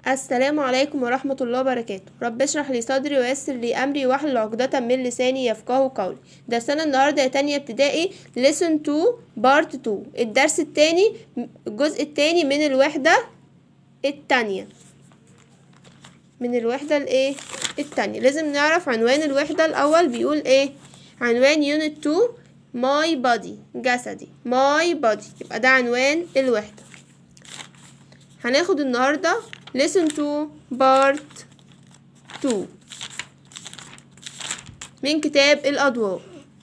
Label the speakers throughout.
Speaker 1: السلام عليكم ورحمة الله وبركاته رب اشرح لي صدري ويسر لي أمري واحلل عقدة من لساني يفقه قولي درسنا النهاردة يا تانية ابتدائي listen to part 2 الدرس التاني الجزء التاني من الوحدة التانية من الوحدة الايه التانية لازم نعرف عنوان الوحدة الأول بيقول ايه عنوان unit 2 my body جسدي my body يبقى ده عنوان الوحدة هناخد النهاردة listen to part 2 من كتاب الأضواء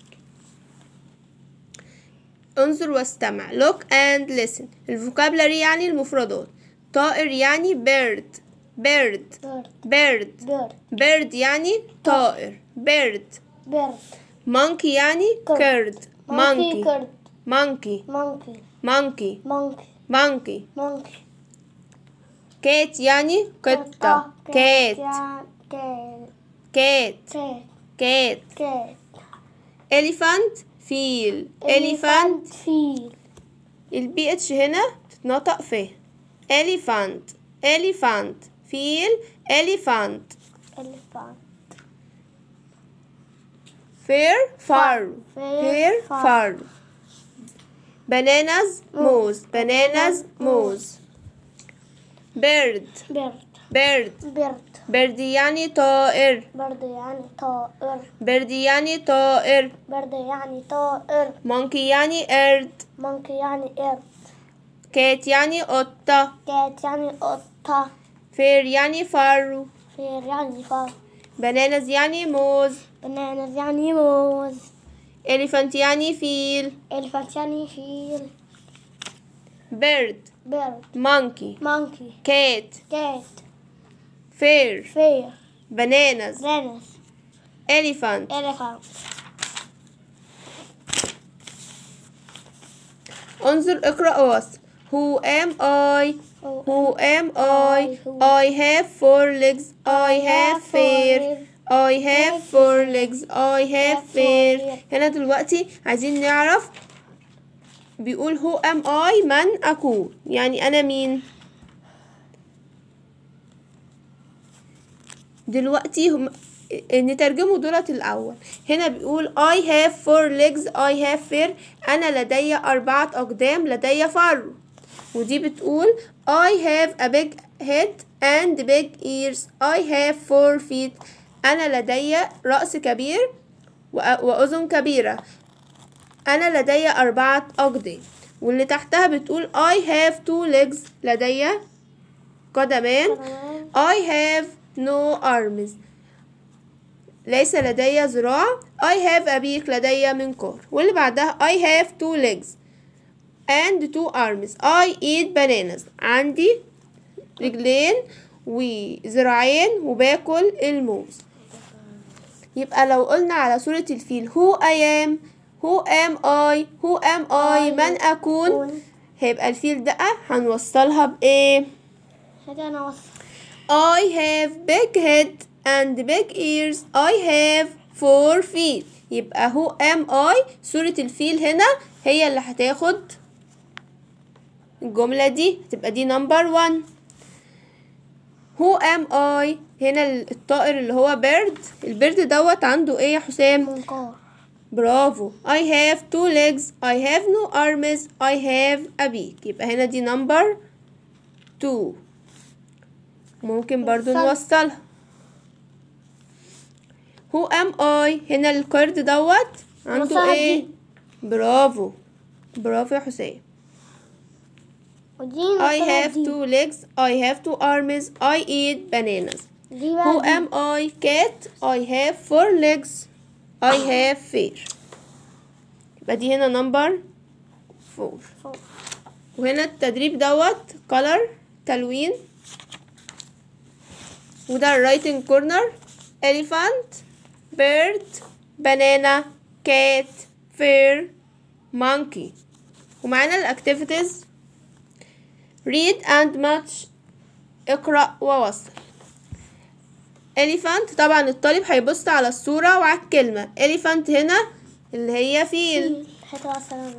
Speaker 1: انظر واستمع look and listen الفوكابلري يعني المفردات طائر يعني bird bird
Speaker 2: bird
Speaker 1: bird
Speaker 2: bird
Speaker 1: bird يعني طائر bird
Speaker 2: bird
Speaker 1: monkey يعني
Speaker 2: Curd.
Speaker 1: curd
Speaker 2: monkey
Speaker 1: monkey
Speaker 2: bird
Speaker 1: monkey
Speaker 2: monkey
Speaker 1: monkey
Speaker 2: monkey
Speaker 1: monkey
Speaker 2: monkey
Speaker 1: cat يعني قطة cat
Speaker 2: cat
Speaker 1: cat
Speaker 2: cat
Speaker 1: cat
Speaker 2: cat
Speaker 1: elephant فيل elephant
Speaker 2: feel
Speaker 1: البي اتش هنا تتنطق فيه elephant elephant فيل elephant
Speaker 2: elephant
Speaker 1: fair far
Speaker 2: Fair,
Speaker 1: fair
Speaker 2: far.
Speaker 1: far bananas موز bananas موز bird
Speaker 2: bird
Speaker 1: bird
Speaker 2: bird
Speaker 1: bird يعني طائر
Speaker 2: bird يعني طائر
Speaker 1: bird يعني طائر
Speaker 2: bird يعني طائر
Speaker 1: monkey يعني قرد
Speaker 2: monkey يعني قرد
Speaker 1: cat يعني قطة
Speaker 2: cat يعني قطة
Speaker 1: fair يعني فرو
Speaker 2: فير يعني فار
Speaker 1: bananas يعني موز
Speaker 2: bananas يعني موز
Speaker 1: elephant يعني فيل
Speaker 2: elephant يعني فيل
Speaker 1: bird
Speaker 2: bird
Speaker 1: monkey
Speaker 2: monkey
Speaker 1: cat
Speaker 2: cat
Speaker 1: fair
Speaker 2: fair
Speaker 1: bananas
Speaker 2: bananas
Speaker 1: elephant
Speaker 2: elephant
Speaker 1: انظر اقرأ وصل Who am I? Who am I? I have four legs. I have fair. I have four legs. I have fair. هنا دلوقتي عايزين نعرف بيقول who am I من أكون يعني أنا مين دلوقتي هم نترجمه دولت الأول هنا بيقول I have four legs I have fair أنا لدي أربعة أقدام لدي فرو ودي بتقول I have a big head and big ears I have four feet أنا لدي رأس كبير وأ- وأذن كبيرة أنا لدي أربعة أقدام واللي تحتها بتقول I have two legs لدي قدمان I have no arms ليس لدي ذراع I have a beak لدي منقار واللي بعدها I have two legs and two arms I eat bananas عندي رجلين وذراعين وباكل الموز يبقى لو قلنا على صورة الفيل who I am who am I who am I من أكون هيبقى الفيل ده هنوصلها بإيه
Speaker 2: هذا أنا وصل
Speaker 1: I have big head and big ears. I have four feet. يبقى who am I صورة الفيل هنا هي اللي هتاخد الجملة دي هتبقى دي number one. Who am I هنا الطائر اللي هو bird البرد دوت عنده ايه يا حسام؟
Speaker 2: منقار
Speaker 1: برافو I have two legs I have no arms I have a beak يبقى هنا دي number two ممكن برضو
Speaker 2: وصل.
Speaker 1: نوصلها Who am I هنا القرد دوت عنده
Speaker 2: وصلت
Speaker 1: ايه
Speaker 2: دي.
Speaker 1: برافو برافو يا حسين
Speaker 2: ودي
Speaker 1: I
Speaker 2: نوصلها
Speaker 1: have
Speaker 2: دي.
Speaker 1: two legs I have two arms I eat bananas
Speaker 2: دي بقى
Speaker 1: Who
Speaker 2: دي.
Speaker 1: am I? Cat. I have four legs. I have fear. يبقى دي هنا number four.
Speaker 2: فوق.
Speaker 1: وهنا التدريب دوت color تلوين وده writing corner elephant bird banana cat fair monkey ومعانا الاكتيفيتيز read and match اقرأ ووصل elephant طبعا الطالب هيبص على الصورة وعلى الكلمة elephant هنا اللي هي فيل
Speaker 2: هتوصل أنا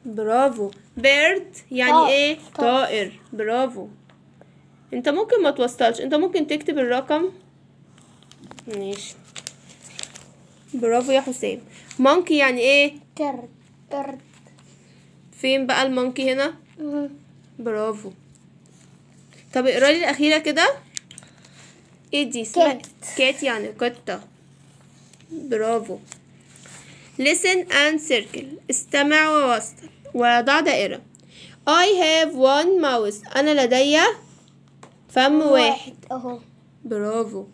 Speaker 1: برافو بيرد يعني
Speaker 2: طائر.
Speaker 1: ايه
Speaker 2: طائر.
Speaker 1: طائر برافو انت ممكن ما توصلش انت ممكن تكتب الرقم ماشي برافو يا حسام مونكي يعني ايه
Speaker 2: قرد قرد
Speaker 1: فين بقى المونكي هنا
Speaker 2: مم.
Speaker 1: برافو طب اقرا لي الاخيره كده ايه دي اسمها
Speaker 2: كات.
Speaker 1: كات يعني قطه برافو listen and circle استمع ووسط وضع دائره I have one mouse أنا لدي فم واحد
Speaker 2: اهو
Speaker 1: برافو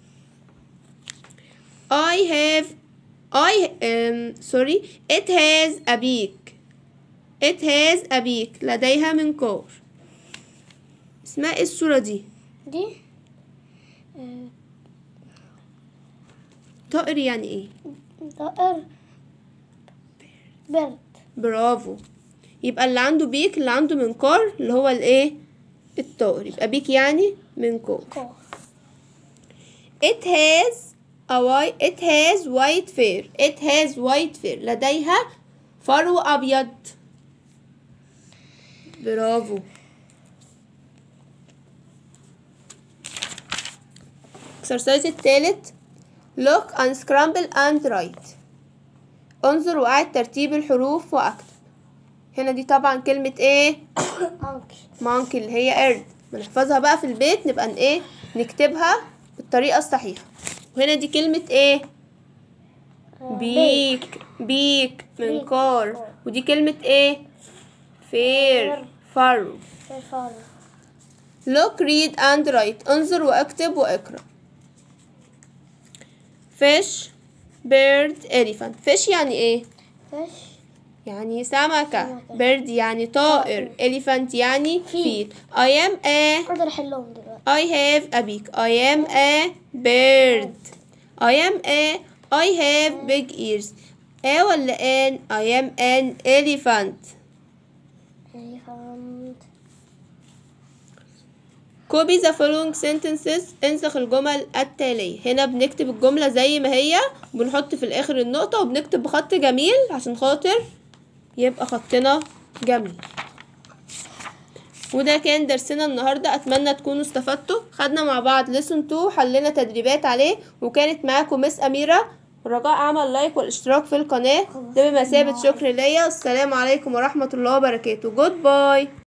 Speaker 1: I have I um, sorry it has a beak it has a beak لديها منقار اسمها ايه الصورة دي
Speaker 2: دي آه،
Speaker 1: طائر يعني ايه
Speaker 2: طائر برد
Speaker 1: برافو يبقى اللي عنده بيك اللي عنده منقار اللي هو الايه الطائر يبقى بيك يعني منقار
Speaker 2: كور
Speaker 1: It has a white it has white fur it has white fur لديها فرو أبيض برافو exercise التالت look and scramble and write انظر وأعد ترتيب الحروف وأكتب هنا دي طبعا كلمة ايه
Speaker 2: أنكل
Speaker 1: مونكي اللي هي قرد بنحفظها بقى في البيت نبقى ن- ايه نكتبها بالطريقة الصحيحة وهنا دي كلمة ايه بيك بيك منقار ودي كلمة ايه فير فرو
Speaker 2: الفار
Speaker 1: look read and write انظر واكتب واقرأ fish bird elephant fish يعني ايه
Speaker 2: فش
Speaker 1: يعني سمكة
Speaker 2: سمكة.
Speaker 1: bird يعني طائر elephant يعني فيل I am a
Speaker 2: أقدر أحلهم دلوقتي
Speaker 1: I have a beak. I am a bird. I am a I have big ears. A ولا an I am an elephant.
Speaker 2: يعني فهمت
Speaker 1: Copy the following sentences. انسخ الجمل التالية. هنا بنكتب الجملة زي ما هي وبنحط في الآخر النقطة وبنكتب بخط جميل عشان خاطر يبقى خطنا جميل. وده كان درسنا النهاردة أتمنى تكونوا استفدتوا خدنا مع بعض ليسون 2 حلينا تدريبات عليه وكانت معاكم مس أميرة رجاء عمل لايك والاشتراك في القناة ده بمثابة شكر ليا السلام عليكم ورحمة الله وبركاته جود باي